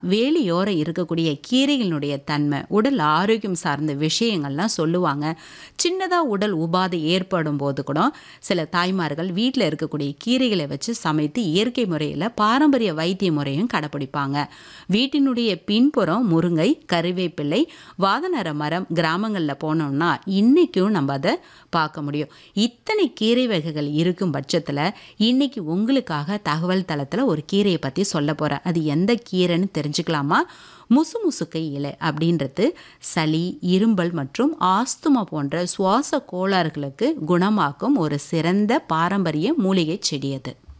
வேலியோரம் இருக்கக்கூடிய கீரைகளினுடைய தன்மை உடல் ஆரோக்கியம் சார்ந்த விஷயங்கள்லாம் சொல்லுவாங்க சின்னதாக உடல் உபாதை ஏற்படும் போது கூட சில தாய்மார்கள் வீட்டில் இருக்கக்கூடிய கீரைகளை வச்சு சமைத்து இயற்கை முறையில் பாரம்பரிய வைத்திய முறையும் கடைப்பிடிப்பாங்க வீட்டினுடைய பின்புறம் முருங்கை கருவேப்பிள்ளை வாதநர மரம் கிராமங்களில் போனோம்னா இன்றைக்கும் நம்ம அதை பார்க்க முடியும் இத்தனை கீரை வகைகள் இருக்கும் பட்சத்தில் இன்னைக்கு உங்களுக்காக தகவல் தளத்தில் ஒரு கீரையை பற்றி சொல்ல போகிறேன் அது எந்த கீரைன்னு தெரிஞ்சுக்கலாமா முசு முசுக்கை இலை அப்படின்றது சளி இரும்பல் மற்றும் ஆஸ்துமா போன்ற சுவாச கோளாறுகளுக்கு குணமாக்கும் ஒரு சிறந்த பாரம்பரிய மூலிகை செடி அது